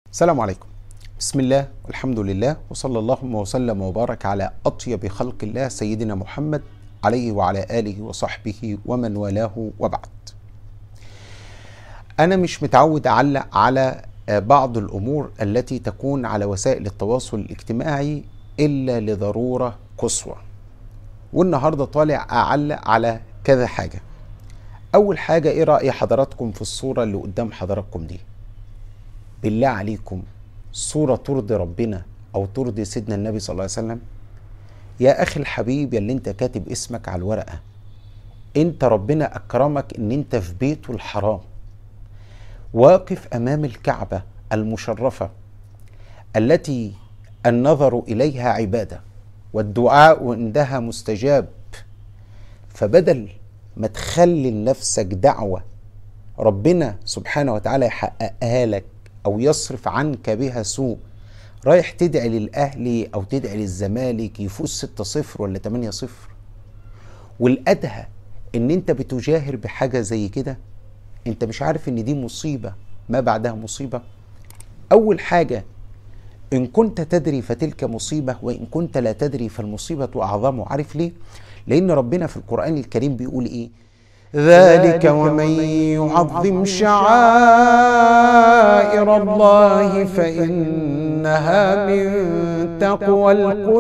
السلام عليكم بسم الله والحمد لله وصلى اللهم وسلم وبارك على أطيب خلق الله سيدنا محمد عليه وعلى آله وصحبه ومن والاه وبعد أنا مش متعود أعلق على بعض الأمور التي تكون على وسائل التواصل الاجتماعي إلا لضرورة قصوى والنهاردة طالع أعلق على كذا حاجة أول حاجة إيه رأي حضراتكم في الصورة اللي قدام حضراتكم دي بالله عليكم صورة ترضي ربنا أو ترضي سيدنا النبي صلى الله عليه وسلم يا أخي الحبيب يا اللي أنت كاتب اسمك على الورقة أنت ربنا أكرمك أن أنت في بيته الحرام واقف أمام الكعبة المشرفة التي النظر إليها عبادة والدعاء عندها مستجاب فبدل ما تخلي لنفسك دعوة ربنا سبحانه وتعالى يحققها لك او يصرف عنك بها سوء رايح تدعي للاهلي او تدعي للزمالك يفوز 6-0 ولا 8-0 والادهى ان انت بتجاهر بحاجه زي كده انت مش عارف ان دي مصيبه ما بعدها مصيبه اول حاجه ان كنت تدري فتلك مصيبه وان كنت لا تدري فالمصيبه اعظم عارف ليه لان ربنا في القران الكريم بيقول ايه ذلك ومن يعظم شعائر الله فإنها من تقوى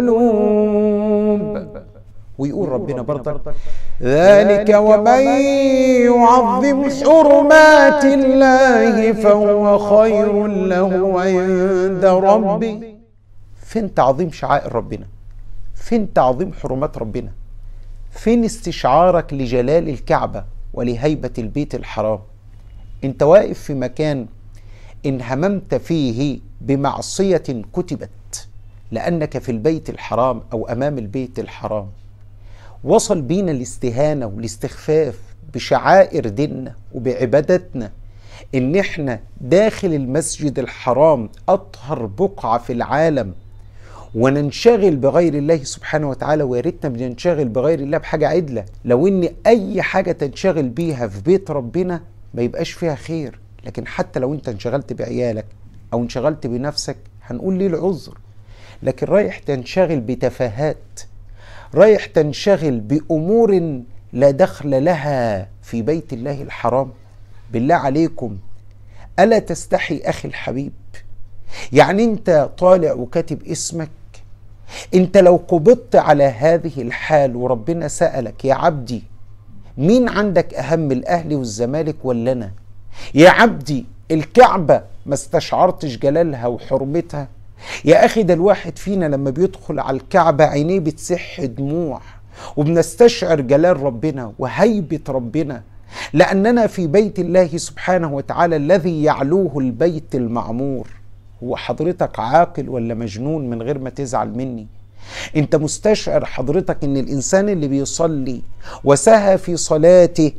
القلوب ويقول ربنا برضك ذلك ومن يعظم حرمات الله فهو خير له عند ربه فين تعظيم شعائر ربنا فين تعظيم حرمات ربنا فين استشعارك لجلال الكعبة ولهيبة البيت الحرام انت واقف في مكان ان هممت فيه بمعصية كتبت لأنك في البيت الحرام أو أمام البيت الحرام وصل بينا الاستهانة والاستخفاف بشعائر ديننا وبعبادتنا ان احنا داخل المسجد الحرام أطهر بقعة في العالم وننشغل بغير الله سبحانه وتعالى ويا ريتنا بننشغل بغير الله بحاجه عدله لو ان اي حاجه تنشغل بيها في بيت ربنا ما يبقاش فيها خير لكن حتى لو انت انشغلت بعيالك او انشغلت بنفسك هنقول ليه العذر لكن رايح تنشغل بتفاهات رايح تنشغل بامور لا دخل لها في بيت الله الحرام بالله عليكم الا تستحي اخي الحبيب يعني انت طالع وكاتب اسمك انت لو قبضت على هذه الحال وربنا سألك يا عبدي مين عندك اهم الاهلي والزمالك ولا انا يا عبدي الكعبة ما استشعرتش جلالها وحرمتها يا اخي ده الواحد فينا لما بيدخل على الكعبة عينيه بتسح دموع وبنستشعر جلال ربنا وهيبة ربنا لأننا في بيت الله سبحانه وتعالى الذي يعلوه البيت المعمور هو حضرتك عاقل ولا مجنون من غير ما تزعل مني انت مستشعر حضرتك ان الانسان اللي بيصلي وسهى في صلاته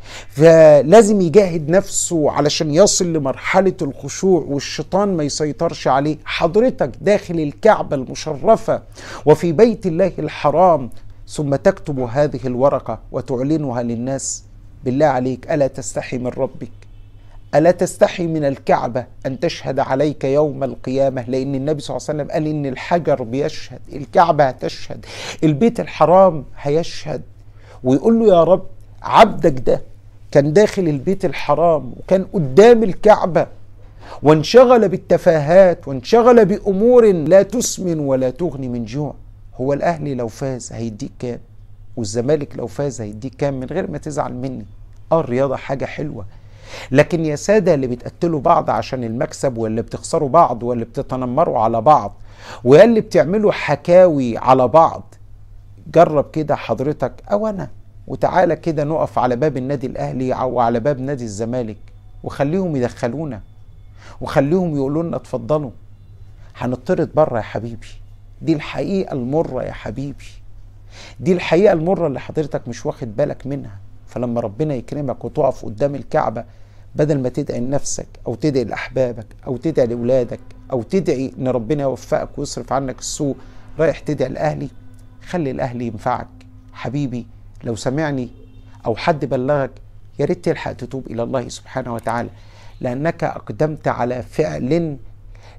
فلازم يجاهد نفسه علشان يصل لمرحلة الخشوع والشيطان ما يسيطرش عليه حضرتك داخل الكعبة المشرفة وفي بيت الله الحرام ثم تكتب هذه الورقة وتعلنها للناس بالله عليك ألا تستحي من ربك ألا تستحي من الكعبة أن تشهد عليك يوم القيامة لأن النبي صلى الله عليه وسلم قال إن الحجر بيشهد الكعبة هتشهد البيت الحرام هيشهد ويقول له يا رب عبدك ده كان داخل البيت الحرام وكان قدام الكعبة وانشغل بالتفاهات وانشغل بأمور لا تسمن ولا تغني من جوع هو الأهلي لو فاز هيديك كام والزمالك لو فاز هيديك كام من غير ما تزعل مني اه الرياضة حاجة حلوة لكن يا سادة اللي بتقتلوا بعض عشان المكسب واللي بتخسروا بعض واللي بتتنمروا على بعض ويا اللي بتعملوا حكاوي على بعض جرب كده حضرتك او انا وتعالى كده نقف على باب النادي الاهلي او على باب نادي الزمالك وخليهم يدخلونا وخليهم يقولوا لنا اتفضلوا هنطرد بره يا حبيبي دي الحقيقه المره يا حبيبي دي الحقيقه المره اللي حضرتك مش واخد بالك منها فلما ربنا يكرمك وتقف قدام الكعبة بدل ما تدعي لنفسك أو تدعي لأحبابك أو تدعي لأولادك أو تدعي إن ربنا يوفقك ويصرف عنك السوء رايح تدعي الأهلي خلي الأهلي ينفعك حبيبي لو سمعني أو حد بلغك يا ريت تلحق تتوب إلى الله سبحانه وتعالى لأنك أقدمت على فعل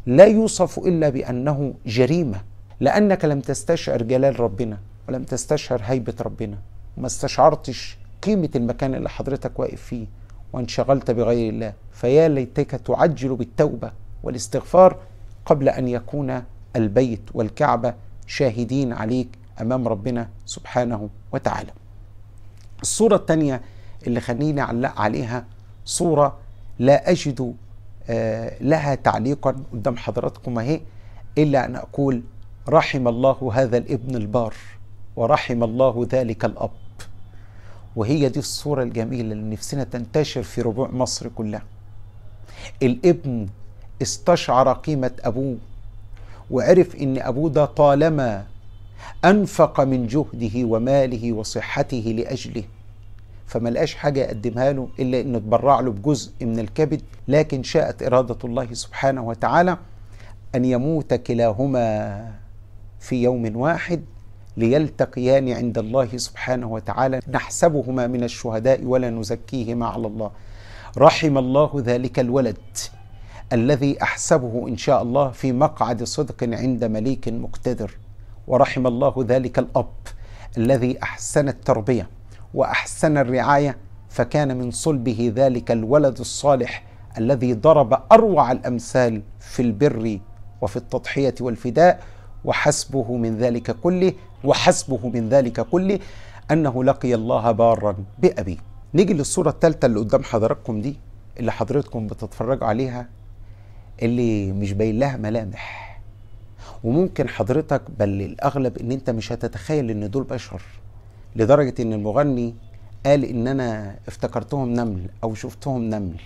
لا يوصف الا بانه جريمه لانك لم تستشعر جلال ربنا ولم تستشعر هيبه ربنا وما استشعرتش قيمه المكان اللي حضرتك واقف فيه وانشغلت بغير الله فيا ليتك تعجل بالتوبه والاستغفار قبل ان يكون البيت والكعبه شاهدين عليك امام ربنا سبحانه وتعالى. الصوره الثانيه اللي خليني اعلق عليها صوره لا اجد آه لها تعليقا قدام حضراتكم اهي الا ان اقول رحم الله هذا الابن البار ورحم الله ذلك الاب. وهي دي الصوره الجميله اللي نفسنا تنتشر في ربوع مصر كلها. الابن استشعر قيمه ابوه وعرف ان ابوه ده طالما انفق من جهده وماله وصحته لاجله فما لقاش حاجه يقدمها له الا انه تبرع له بجزء من الكبد لكن شاءت اراده الله سبحانه وتعالى ان يموت كلاهما في يوم واحد ليلتقيان عند الله سبحانه وتعالى نحسبهما من الشهداء ولا نزكيهما على الله رحم الله ذلك الولد الذي احسبه ان شاء الله في مقعد صدق عند مليك مقتدر ورحم الله ذلك الاب الذي احسن التربيه واحسن الرعايه فكان من صلبه ذلك الولد الصالح الذي ضرب اروع الامثال في البر وفي التضحيه والفداء وحسبه من ذلك كله وحسبه من ذلك كله انه لقي الله بارا بابيه نيجي للصوره الثالثه اللي قدام حضراتكم دي اللي حضرتكم بتتفرجوا عليها اللي مش باين لها ملامح وممكن حضرتك بل الاغلب ان انت مش هتتخيل ان دول بشر لدرجه ان المغني قال ان انا افتكرتهم نمل او شفتهم نمل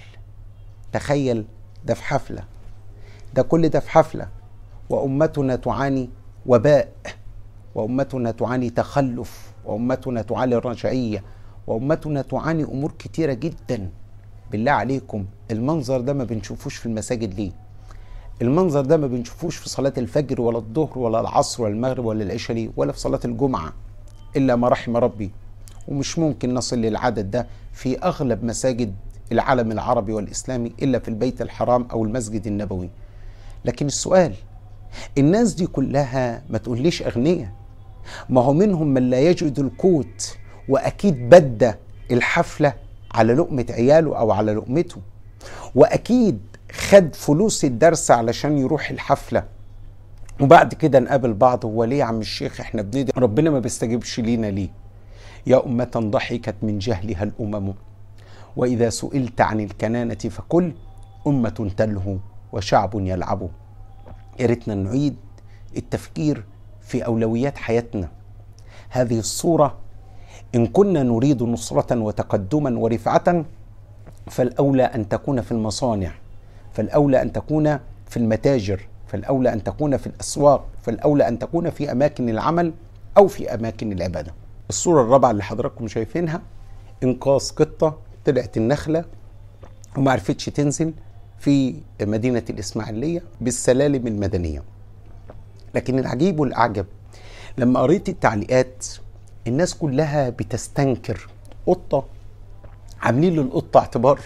تخيل ده في حفله ده كل ده في حفله وامتنا تعاني وباء وامتنا تعاني تخلف وامتنا تعاني رجعيه وامتنا تعاني امور كتيره جدا بالله عليكم المنظر ده ما بنشوفوش في المساجد ليه المنظر ده ما بنشوفوش في صلاة الفجر ولا الظهر ولا العصر ولا المغرب ولا العشاء ليه ولا في صلاة الجمعة إلا ما رحم ربي ومش ممكن نصل للعدد ده في أغلب مساجد العالم العربي والإسلامي إلا في البيت الحرام أو المسجد النبوي لكن السؤال الناس دي كلها ما تقوليش أغنياء ما هو منهم من لا يجد القوت وأكيد بدى الحفلة على لقمة عياله أو على لقمته وأكيد خد فلوس الدرس علشان يروح الحفلة وبعد كده نقابل بعض هو ليه يا عم الشيخ احنا بندعي ربنا ما بيستجيبش لينا ليه يا أمة ضحكت من جهلها الأمم وإذا سئلت عن الكنانة فكل أمة تلهو وشعب يلعب يا ريتنا نعيد التفكير في أولويات حياتنا هذه الصورة إن كنا نريد نصرة وتقدما ورفعة فالأولى أن تكون في المصانع فالأولى أن تكون في المتاجر فالأولى أن تكون في الأسواق فالأولى أن تكون في أماكن العمل أو في أماكن العبادة الصورة الرابعة اللي حضراتكم شايفينها إنقاذ قطة طلعت النخلة وما عرفتش تنزل في مدينة الإسماعيلية بالسلالم المدنية لكن العجيب والأعجب لما قريت التعليقات الناس كلها بتستنكر قطة عاملين للقطة اعتبار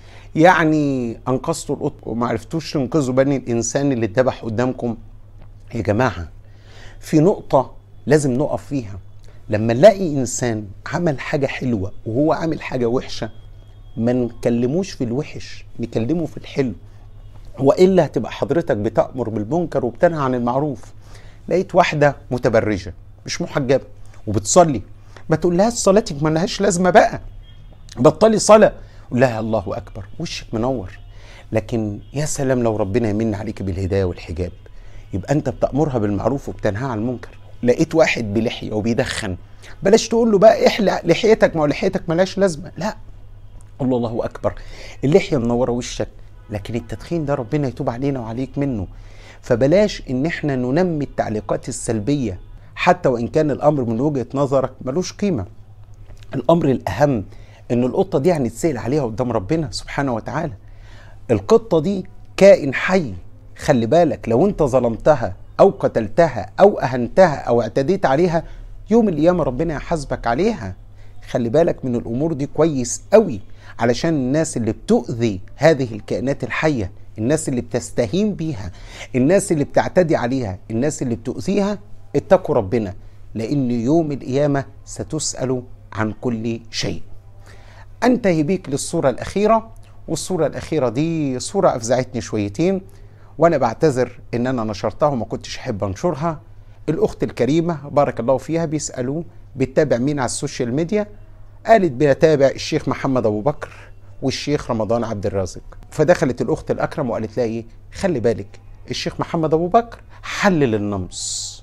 يعني انقذتوا القط وما عرفتوش تنقذوا بني الانسان اللي اتذبح قدامكم يا جماعه في نقطه لازم نقف فيها لما نلاقي انسان عمل حاجه حلوه وهو عامل حاجه وحشه ما نكلموش في الوحش نكلمه في الحلو والا هتبقى حضرتك بتامر بالمنكر وبتنهى عن المعروف لقيت واحده متبرجه مش محجبه وبتصلي ما تقولهاش صلاتك ما لهاش لازمه بقى بطلي صلاه قول لها الله اكبر وشك منور لكن يا سلام لو ربنا يمن عليك بالهدايه والحجاب يبقى انت بتامرها بالمعروف وبتنهى عن المنكر لقيت واحد بلحيه وبيدخن بلاش تقول له بقى احلق لحيتك ما هو لحيتك ملهاش لازمه لا قول له الله اكبر اللحيه منوره وشك لكن التدخين ده ربنا يتوب علينا وعليك منه فبلاش ان احنا ننمي التعليقات السلبيه حتى وان كان الامر من وجهه نظرك ملوش قيمه الامر الاهم ان القطه دي هنتسال عليها قدام ربنا سبحانه وتعالى القطه دي كائن حي خلي بالك لو انت ظلمتها او قتلتها او اهنتها او اعتديت عليها يوم القيامه ربنا يحاسبك عليها خلي بالك من الامور دي كويس قوي علشان الناس اللي بتؤذي هذه الكائنات الحيه الناس اللي بتستهين بيها الناس اللي بتعتدي عليها الناس اللي بتؤذيها اتقوا ربنا لأن يوم القيامة ستسأل عن كل شيء أنتهي بيك للصورة الأخيرة والصورة الأخيرة دي صورة أفزعتني شويتين وأنا بعتذر إن أنا نشرتها وما كنتش أحب أنشرها الأخت الكريمة بارك الله فيها بيسألوا بتتابع مين على السوشيال ميديا قالت بتابع الشيخ محمد أبو بكر والشيخ رمضان عبد الرازق فدخلت الأخت الأكرم وقالت لها إيه خلي بالك الشيخ محمد أبو بكر حلل النمص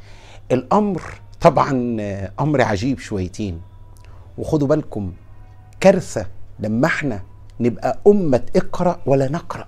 الأمر طبعا أمر عجيب شويتين وخدوا بالكم كارثة لما احنا نبقى أمة اقرأ ولا نقرأ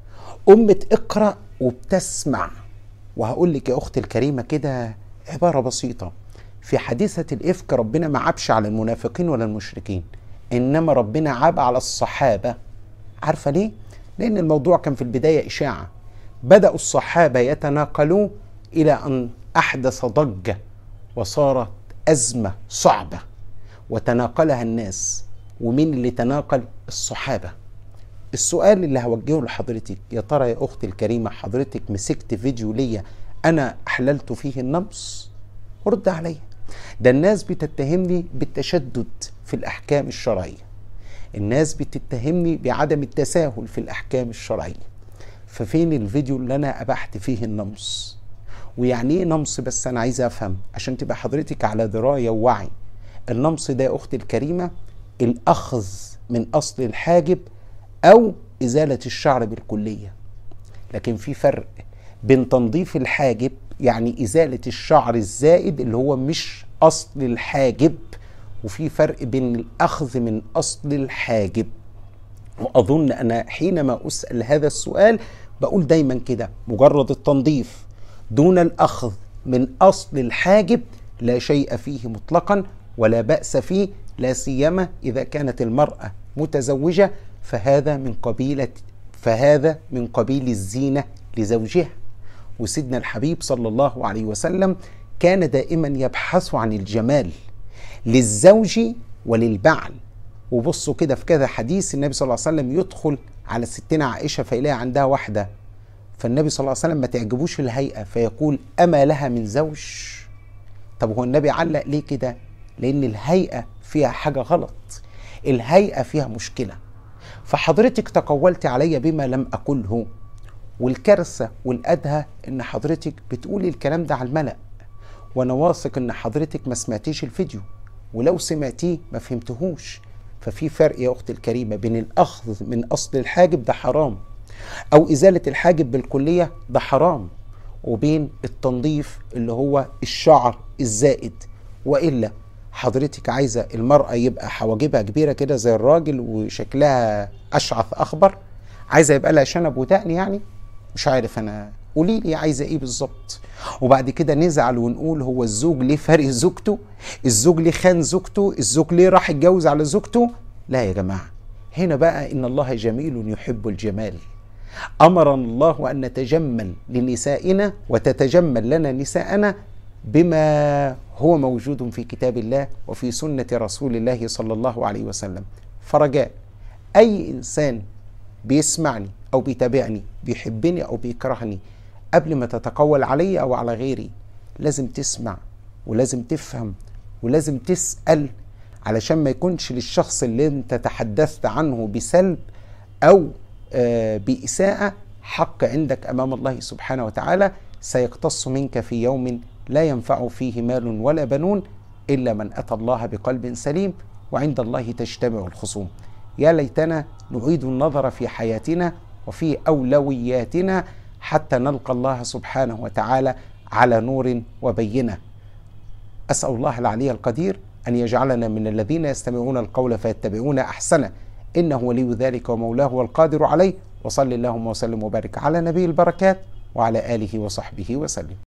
أمة اقرأ وبتسمع وهقول لك يا أختي الكريمة كده عبارة بسيطة في حادثة الإفك ربنا ما عابش على المنافقين ولا المشركين إنما ربنا عاب على الصحابة عارفة ليه؟ لأن الموضوع كان في البداية إشاعة بدأوا الصحابة يتناقلون إلى أن أحدث ضجة وصارت أزمة صعبة وتناقلها الناس ومين اللي تناقل الصحابة السؤال اللي هوجهه لحضرتك يا ترى يا أختي الكريمة حضرتك مسكت فيديو ليا أنا أحللت فيه النمص رد عليا ده الناس بتتهمني بالتشدد في الأحكام الشرعية الناس بتتهمني بعدم التساهل في الأحكام الشرعية ففين الفيديو اللي أنا أبحت فيه النمص ويعني ايه نمص بس انا عايز افهم عشان تبقى حضرتك على درايه ووعي النمص ده يا اختي الكريمه الاخذ من اصل الحاجب او ازاله الشعر بالكليه لكن في فرق بين تنظيف الحاجب يعني ازاله الشعر الزائد اللي هو مش اصل الحاجب وفي فرق بين الاخذ من اصل الحاجب واظن انا حينما اسال هذا السؤال بقول دايما كده مجرد التنظيف دون الاخذ من اصل الحاجب لا شيء فيه مطلقا ولا باس فيه لا سيما اذا كانت المراه متزوجه فهذا من قبيله فهذا من قبيل الزينه لزوجها وسيدنا الحبيب صلى الله عليه وسلم كان دائما يبحث عن الجمال للزوج وللبعل وبصوا كده في كذا حديث النبي صلى الله عليه وسلم يدخل على ستنا عائشه فيلاقي عندها واحده فالنبي صلى الله عليه وسلم ما تعجبوش الهيئه فيقول اما لها من زوج طب هو النبي علق ليه كده لان الهيئه فيها حاجه غلط الهيئه فيها مشكله فحضرتك تقولت علي بما لم اقله والكارثه والادهى ان حضرتك بتقولي الكلام ده على الملأ وانا واثق ان حضرتك ما سمعتيش الفيديو ولو سمعتيه ما فهمتهوش ففي فرق يا اختي الكريمه بين الاخذ من اصل الحاجب ده حرام او ازاله الحاجب بالكليه ده حرام وبين التنظيف اللي هو الشعر الزائد والا حضرتك عايزه المراه يبقى حواجبها كبيره كده زي الراجل وشكلها اشعث اخبر عايزه يبقى لها شنب ودقن يعني مش عارف انا قولي لي عايزه ايه بالظبط وبعد كده نزعل ونقول هو الزوج ليه فرق زوجته الزوج ليه خان زوجته الزوج ليه راح يتجوز على زوجته لا يا جماعه هنا بقى ان الله جميل يحب الجمال امرنا الله ان نتجمل لنسائنا وتتجمل لنا نساءنا بما هو موجود في كتاب الله وفي سنه رسول الله صلى الله عليه وسلم فرجاء اي انسان بيسمعني او بيتابعني بيحبني او بيكرهني قبل ما تتقول علي او على غيري لازم تسمع ولازم تفهم ولازم تسال علشان ما يكونش للشخص اللي انت تحدثت عنه بسلب او آه باساءه حق عندك امام الله سبحانه وتعالى سيقتص منك في يوم لا ينفع فيه مال ولا بنون الا من اتى الله بقلب سليم وعند الله تجتمع الخصوم يا ليتنا نعيد النظر في حياتنا وفي اولوياتنا حتى نلقى الله سبحانه وتعالى على نور وبينه اسال الله العلي القدير ان يجعلنا من الذين يستمعون القول فيتبعون احسنه انه ولي ذلك ومولاه والقادر عليه وصل اللهم وسلم وبارك على نبي البركات وعلى اله وصحبه وسلم